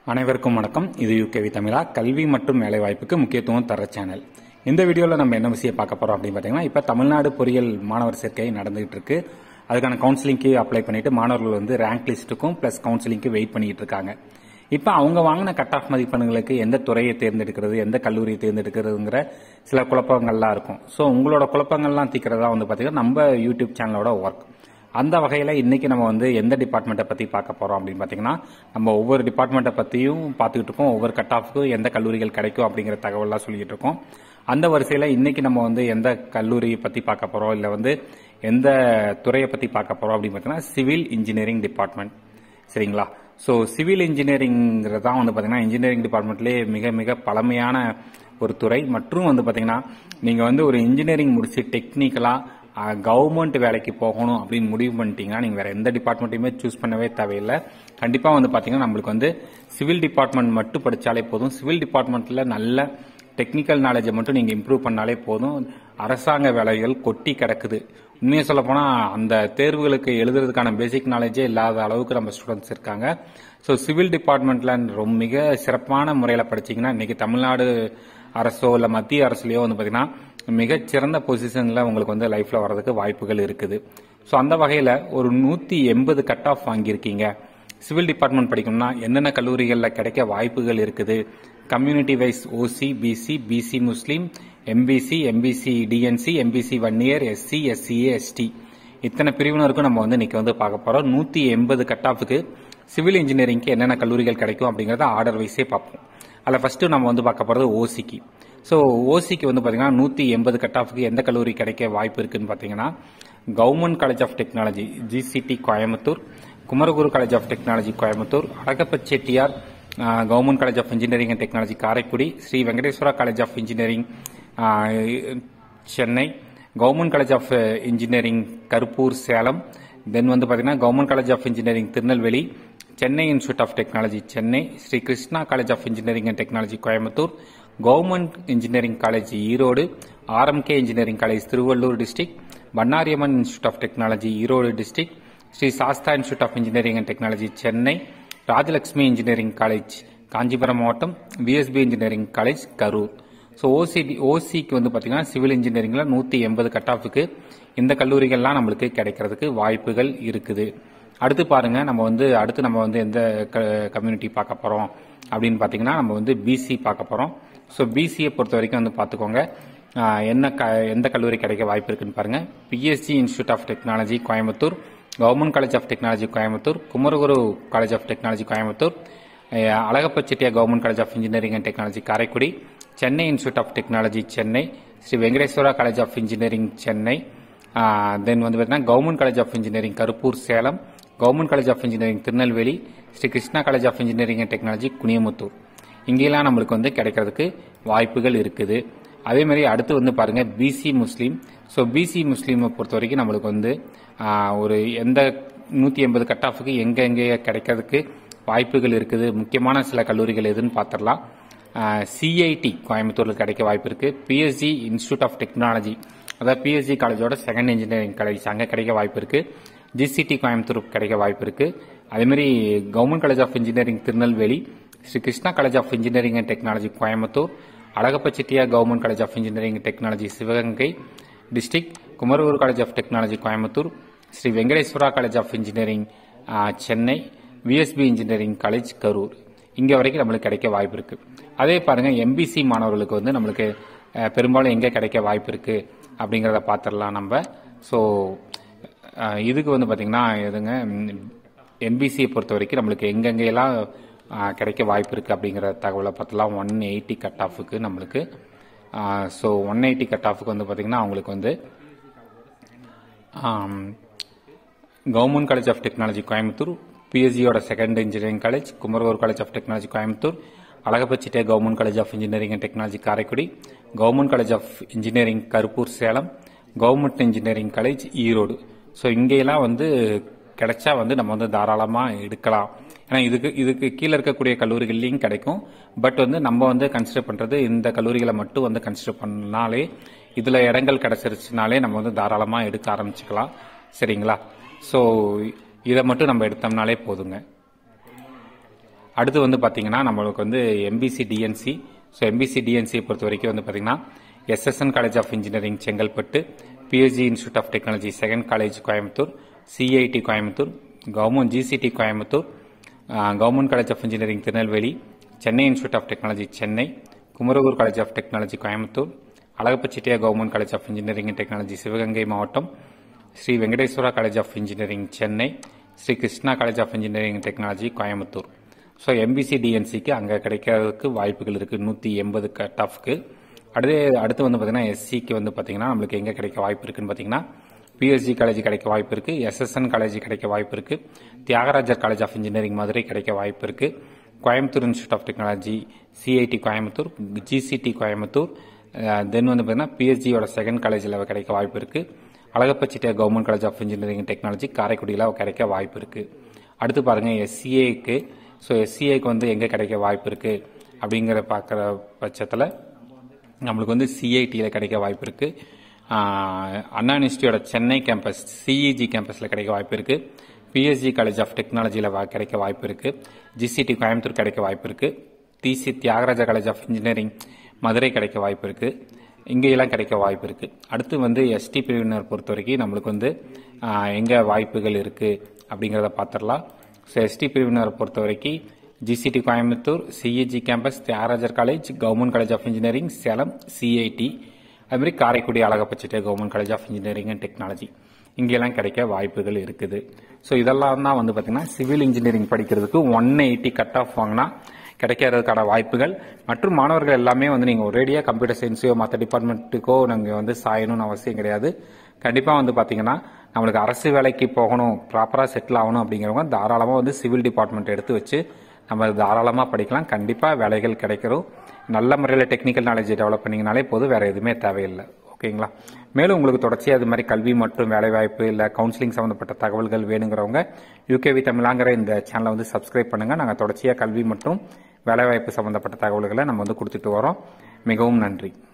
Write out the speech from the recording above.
அனைவருக்கும் வணக்கம் இது யூகேவி தமிழா கல்வி மற்றும் வேலைவாய்ப்புக்கு முக்கியத்துவம் தர சேனல் இந்த வீடியோவில் நம்ம என்ன விஷயம் பார்க்க போறோம் அப்படின்னு பார்த்தீங்கன்னா இப்போ தமிழ்நாடு பொறியியல் மாணவர் சேர்க்கை நடந்துகிட்டு இருக்கு அதுக்கான கவுன்சிலிங்க்கு அப்ளை பண்ணிட்டு மாணவர்கள் வந்து ரேங்க் லிஸ்ட்டுக்கும் ப்ளஸ் கவுன்சிலிங்க்கு வெயிட் பண்ணிட்டு இருக்காங்க இப்போ அவங்க வாங்கின கட் ஆஃப் மதிப்பெண்களுக்கு எந்த துறையை தேர்ந்தெடுக்கிறது எந்த கல்லூரியை தேர்ந்தெடுக்கிறதுங்கிற சில குழப்பங்கள்லாம் இருக்கும் ஸோ உங்களோட குழப்பங்கள்லாம் தீர்க்கிறதா வந்து பார்த்தீங்கன்னா நம்ம யூடியூப் சேனலோட ஒர்க் அந்த வகையில் இன்னைக்கு நம்ம வந்து எந்த டிபார்ட்மெண்ட்டை பற்றி பார்க்க போகிறோம் அப்படின்னு பார்த்தீங்கன்னா நம்ம ஒவ்வொரு டிபார்ட்மெண்ட்டை பற்றியும் பார்த்துக்கிட்டு இருக்கோம் ஒவ்வொரு கட் ஆஃப்க்கும் எந்த கல்லூரிகள் கிடைக்கும் அப்படிங்கிற தகவல்லாம் சொல்லிட்டு இருக்கோம் அந்த வரிசையில் இன்னைக்கு நம்ம வந்து எந்த கல்லூரியை பற்றி பார்க்க போகிறோம் இல்லை வந்து எந்த துறையை பற்றி பார்க்க போகிறோம் அப்படின்னு பார்த்தீங்கன்னா சிவில் இன்ஜினியரிங் டிபார்ட்மெண்ட் சரிங்களா ஸோ சிவில் இன்ஜினியரிங்கிறது தான் வந்து பார்த்தீங்கன்னா இன்ஜினியரிங் டிபார்ட்மெண்ட்லேயே மிக மிக பழமையான ஒரு துறை மற்றும் வந்து பார்த்தீங்கன்னா நீங்கள் வந்து ஒரு இன்ஜினியரிங் முடிச்சு டெக்னிக்கலாக கவர்மெண்ட் வேலைக்கு போகணும் அப்படின்னு முடிவு பண்ணிட்டீங்கன்னா நீங்கள் வேற எந்த டிபார்ட்மெண்ட்டையுமே சூஸ் பண்ணவே தேவையில்லை கண்டிப்பாக வந்து பார்த்தீங்கன்னா நம்மளுக்கு வந்து சிவில் டிபார்ட்மெண்ட் மட்டும் படித்தாலே போதும் சிவில் டிபார்ட்மெண்ட்டில் நல்ல டெக்னிக்கல் நாலேஜை மட்டும் நீங்கள் இம்ப்ரூவ் பண்ணாலே போதும் அரசாங்க வேலைகள் கொட்டி கிடக்குது உண்மையை சொல்ல போனால் அந்த தேர்வுகளுக்கு எழுதுறதுக்கான பேசிக் நாலேஜே இல்லாத அளவுக்கு நம்ம ஸ்டூடெண்ட்ஸ் இருக்காங்க ஸோ சிவில் டிபார்ட்மெண்ட்ல ரொம்ப மிக சிறப்பான முறையில் படிச்சீங்கன்னா இன்னைக்கு தமிழ்நாடு அரசோ இல்லை மத்திய அரசுலையோ வந்து பார்த்தீங்கன்னா மிகச்சிறந்த பொசிஷனில் உங்களுக்கு வந்து லைஃப்பில் வர்றதுக்கு வாய்ப்புகள் இருக்குது ஸோ அந்த வகையில் ஒரு நூற்றி எண்பது கட் ஆஃப் வாங்கியிருக்கீங்க சிவில் டிபார்ட்மெண்ட் படிக்கணும்னா என்னென்ன கல்லூரிகளில் கிடைக்க வாய்ப்புகள் இருக்குது community wise OC BC BC முஸ்லீம் MBC MBC DNC MBC one year SC SCA ST இத்தனை பிரிவினருக்கும் நம்ம வந்து இன்னைக்கு வந்து பார்க்க போறோம் நூத்தி எண்பது கட் ஆஃபுக்கு சிவில் இன்ஜினியரிங்க்கு என்னென்ன கல்லூரிகள் கிடைக்கும் அப்படிங்கறத ஆர்டர் வைஸே பார்ப்போம் அதில் ஃபர்ஸ்ட் நம்ம வந்து பார்க்க போறது ஓசிக்கு ஸோ ஓசிக்கு வந்து பார்த்தீங்கன்னா நூற்றி எண்பது கட் ஆஃபுக்கு எந்த கல்லூரி கிடைக்க வாய்ப்பு இருக்குன்னு பார்த்தீங்கன்னா government college of technology GCT Coimbatore Kumaraguru college of technology Coimbatore Alagappa Chettiar government college of engineering and technology Karaikudi Sri Venkateswara college of engineering Chennai government college of engineering Karuppur Salem then வந்து பார்த்தீங்கன்னா government college of engineering Tirunelveli Chennai institute of technology Chennai Sri Krishna college of engineering and technology Coimbatore government engineering college Erode RMK engineering college Tiruvallur district Bannari Amman institute of technology Erode district Sri Sastha institute of engineering and technology Chennai Rajalakshmi engineering college Kanchipuram மாவட்டம் VSB engineering college Karur so ஓசிடி ஓசிக்கு வந்து பார்த்தீங்கன்னா civil இன்ஜினியரிங்கில் நூற்றி எண்பது cut ஆஃபுக்கு இந்த கல்லூரிகள்லாம் நம்மளுக்கு கிடைக்கிறதுக்கு வாய்ப்புகள் இருக்குது அடுத்து பாருங்க நம்ம வந்து அடுத்து நம்ம வந்து எந்த கம்யூனிட்டி பார்க்க போகிறோம் அப்படின்னு பார்த்தீங்கன்னா நம்ம வந்து பிசி பார்க்க போகிறோம் ஸோ பிசியை பொறுத்த வரைக்கும் வந்து பார்த்துக்கோங்க என்ன க எந்த கல்லூரி கிடைக்க வாய்ப்பு இருக்குன்னு பாருங்க PSG institute of technology Coimbatore government college of technology Coimbatore Kumaraguru college of technology Coimbatore Alagappa Chettiar government college of engineering and technology Karaikudi Chennai institute of technology Chennai Sri Venkateswara college of engineering Chennai then வந்து பார்த்தீங்கன்னா government college of engineering Karuppur Salem government college of engineering Tirunelveli Sri Krishna college of engineering and technology Kuniamuthur இங்கெல்லாம் நம்மளுக்கு வந்து கிடைக்கிறதுக்கு வாய்ப்புகள் இருக்குது அதே மாதிரி அடுத்து வந்து பாருங்க பிசி முஸ்லீம் ஸோ பிசி முஸ்லீமை பொறுத்த வரைக்கும் நம்மளுக்கு வந்து ஒரு எந்த நூற்றி எண்பது கட் ஆஃபுக்கு எங்கே எங்கே கிடைக்கிறதுக்கு வாய்ப்புகள் இருக்குது முக்கியமான சில கல்லூரிகள் எதுன்னு பார்த்துடலாம் சிஐடி கோயம்புத்தூரில் கிடைக்க வாய்ப்பு இருக்கு பிஎஸ்சி இன்ஸ்டியூட் ஆஃப் டெக்னாலஜி அதாவது பிஎஸ்சி காலேஜோட செகண்ட் இன்ஜினியரிங் காலேஜ் அங்கே கிடைக்க வாய்ப்பு இருக்கு ஜிசிடி கோயம்புத்தூர் கிடைக்க வாய்ப்பு இருக்கு அதேமாதிரி government college of engineering Tirunelveli Sri Krishna college of engineering and technology Coimbatore Alagappa Chettiar government college of engineering technology Sivaganga district Kumaraguru college of technology Coimbatore Sri Venkateswara college of engineering Chennai VSB engineering college Karur இங்கே வரைக்கும் நம்மளுக்கு கிடைக்க வாய்ப்பு இருக்கு அதே பாருங்க எம்பிசி மாணவர்களுக்கு வந்து நம்மளுக்கு பெரும்பாலும் எங்கே கிடைக்க வாய்ப்பு இருக்கு அப்படிங்கிறத பார்த்துடலாம் நம்ம ஸோ இதுக்கு வந்து பார்த்தீங்கன்னா எதுங்க எம்பிசியை பொறுத்த வரைக்கும் நம்மளுக்கு எங்கெங்கெல்லாம் கிடைக்க வாய்ப்பு இருக்குது அப்படிங்கிற தகவலை பார்த்தலாம் ஒன் எயிட்டி கட் ஆஃபுக்கு நம்மளுக்கு ஸோ ஒன் எயிட்டி கட் ஆஃபுக்கு வந்து பார்த்தீங்கன்னா அவங்களுக்கு வந்து government college of technology Coimbatore பிஎஸ்சியோட second engineering college Kumaraguru college of technology Coimbatore Alagappa Chettiar government college of engineering and technology Karaikudi government college of engineering Karuppur Salem government engineering college Erode so இங்கெல்லாம் வந்து கிடைச்சா வந்து நம்ம வந்து தாராளமாக எடுக்கலாம் ஏன்னா இதுக்கு இதுக்கு கீழே இருக்கக்கூடிய கல்லூரிகள்லையும் கிடைக்கும் பட் வந்து நம்ம வந்து கன்சிடர் பண்ணுறது இந்த கல்லூரிகளை மட்டும் வந்து கன்சிடர் பண்ணாலே இதில் இடங்கள் கிடைச்சிருச்சுனாலே நம்ம வந்து தாராளமாக எடுக்க ஆரம்பிச்சுக்கலாம் சரிங்களா ஸோ இதை மட்டும் நம்ம எடுத்தோம்னாலே போதுங்க அடுத்து வந்து பார்த்தீங்கன்னா நம்மளுக்கு வந்து எம்பிசி டிஎன்சி ஸோ எம்பிசி டிஎன்சியை பொறுத்த வரைக்கும் வந்து பார்த்தீங்கன்னா SSN college of engineering Chengalpattu PSG institute of technology second college Coimbatore CIT Coimbatore government GCT Coimbatore government college of engineering Tirunelveli Chennai institute of technology Chennai Kumaraguru college of technology Coimbatore Alagappa Chettiar government college of engineering and technology Sivaganga மாவட்டம் Sri Venkateswara college of engineering Chennai Sri Krishna college of engineering and technology Coimbatore so MBC டிஎன்சிக்கு அங்கே கிடைக்கிறதுக்கு வாய்ப்புகள் இருக்குது நூற்றி எண்பது cut ஆஃப்க்கு அடுத்து அடுத்து வந்து பார்த்தீங்கன்னா எஸ்சிக்கு வந்து பார்த்தீங்கன்னா நம்மளுக்கு எங்கே கிடைக்க வாய்ப்பு இருக்குன்னு பார்த்தீங்கன்னா பிஎஸ்ஜி காலேஜ் கிடைக்க வாய்ப்பு இருக்கு எஸ்எஸ்என் காலேஜ் கிடைக்க வாய்ப்பு இருக்கு Thiagarajar college of engineering Madurai கிடைக்க வாய்ப்பு இருக்கு Coimbatore institute of technology CIT Coimbatore GCT Coimbatore then வந்து பார்த்தீங்கன்னா பிஎஸ்ஜியோட செகண்ட் காலேஜில் கிடைக்க வாய்ப்பு இருக்கு Alagappa Chettiar government college of engineering technology காரைக்குடியில் கிடைக்க வாய்ப்பு இருக்கு அடுத்து பாருங்க எஸ்சிஏக்கு ஸோ எஸ்சிஏக்கு வந்து எங்கே கிடைக்க வாய்ப்பு இருக்கு அப்படிங்கிற பார்க்குற பட்சத்தில் நம்மளுக்கு வந்து சிஐடியில் கிடைக்க வாய்ப்பு இருக்கு அண்ணா யூனிவர்சிட்டியோட சென்னை கேம்பஸ் சிஇஜி கேம்பஸில் கிடைக்க வாய்ப்பு இருக்கு பிஎஸ்ஜி காலேஜ் ஆஃப் டெக்னாலஜியில் கிடைக்க வாய்ப்பு இருக்கு ஜிசிடி கோயம்புத்தூர் கிடைக்க வாய்ப்பு இருக்கு TC Thiagaraja college of engineering Madurai கிடைக்க வாய்ப்பு இருக்கு இங்கெல்லாம் கிடைக்க வாய்ப்பு இருக்கு அடுத்து வந்து எஸ்டி பிரிவினர் பொறுத்த வரைக்கும் நம்மளுக்கு வந்து எங்கே வாய்ப்புகள் இருக்கு அப்படிங்கிறத பார்த்துடலாம் ஸோ எஸ்டி பிரிவினரை பொறுத்த வரைக்கும் GCT Coimbatore CEG campus Thiagarajar college government college of engineering Salem CIT அதுமாதிரி Karaikudi Alagappa Chettiar government college of engineering and technology இங்கெல்லாம் கிடைக்க வாய்ப்புகள் இருக்குது ஸோ இதெல்லாம் தான் வந்து பார்த்தீங்கன்னா சிவில் இன்ஜினியரிங் படிக்கிறதுக்கு ஒன் எயிட்டி கட் ஆஃப் வாங்கினா கிடைக்கிறதுக்கான வாய்ப்புகள் மற்றும் மாணவர்கள் எல்லாமே வந்து நீங்கள் ஒரேடியாக கம்ப்யூட்டர் சயின்ஸையோ மற்ற டிபார்ட்மெண்ட்டுக்கோ நீங்கள் வந்து சாயணும்னு அவசியம் கிடையாது கண்டிப்பாக வந்து பார்த்தீங்கன்னா நம்மளுக்கு அரசு வேலைக்கு போகணும் ப்ராப்பராக செட்டில் ஆகணும் அப்படிங்கிறவங்க தாராளமாக வந்து சிவில் டிபார்ட்மெண்ட் எடுத்து வச்சு நம்ம தாராளமாக படிக்கலாம் கண்டிப்பாக வேலைகள் கிடைக்கிறோம் நல்ல முறையில் டெக்னிக்கல் நாலேஜ் டெவலப் பண்ணிங்கனாலே போதும் வேறு எதுவுமே தேவையில்லை ஓகேங்களா மேலும் உங்களுக்கு தொடர்ச்சியாக அது மாதிரி கல்வி மற்றும் வேலைவாய்ப்பு இல்லை கவுன்சிலிங் சம்மந்தப்பட்ட தகவல்கள் வேணுங்கிறவங்க யூகேவி தமிழாங்கிற இந்த சேனலை வந்து சப்ஸ்கிரைப் பண்ணுங்கள் நாங்கள் தொடர்ச்சியாக கல்வி மற்றும் வேலைவாய்ப்பு சம்மந்தப்பட்ட தகவல்களை நம்ம வந்து கொடுத்துட்டு வரோம் மிகவும் நன்றி